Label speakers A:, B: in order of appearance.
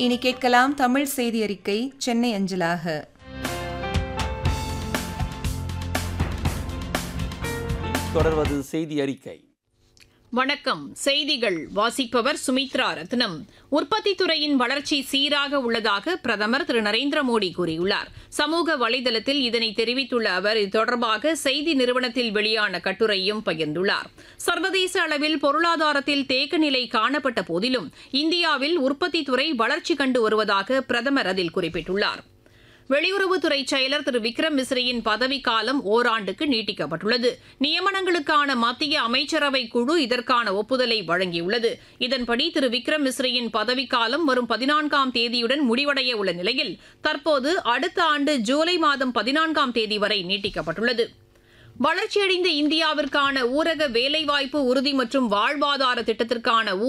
A: இனி கேட்கலாம் தமிழ் செய்தி அறிக்கை சென்னை அஞ்சலாக
B: தொடர்வது செய்தி அறிக்கை
C: வணக்கம் செய்திகள் வாசிப்பவர் சுமித்ரா ரத்னம் உற்பத்தி துறையின் வளர்ச்சி சீராக உள்ளதாக பிரதமர் திரு நரேந்திர மோடி கூறியுள்ளார் சமூக வலைதளத்தில் இதனை தெரிவித்துள்ள அவர் இது தொடர்பாக செய்தி நிறுவனத்தில் வெளியான கட்டுரையும் பகிர்ந்துள்ளார் சர்வதேச அளவில் பொருளாதாரத்தில் தேக்க நிலை காணப்பட்ட போதிலும் இந்தியாவில் உற்பத்தி துறை வளர்ச்சி கண்டு வருவதாக பிரதமர் அதில் குறிப்பிட்டுள்ளார் வெளியுறவுத்துறை செயலர் திரு விக்ரம் மிஸ்ரியின் பதவிக்காலம் ஓராண்டுக்கு நீட்டிக்கப்பட்டுள்ளது நியமனங்களுக்கான மத்திய அமைச்சரவை குழு இதற்கான ஒப்புதலை வழங்கியுள்ளது இதன்படி திரு விக்ரம் மிஸ்ரியின் பதவிக்காலம் வரும் பதினான்காம் தேதியுடன் முடிவடைய உள்ள நிலையில் தற்போது அடுத்த ஆண்டு ஜூலை மாதம் பதினான்காம் தேதி வரை நீட்டிக்கப்பட்டுள்ளது வளர்ச்சியடைந்த இந்தியாவிற்கான ஊரக வேலைவாய்ப்பு உறுதி மற்றும் வாழ்வாதார திட்டத்திற்கான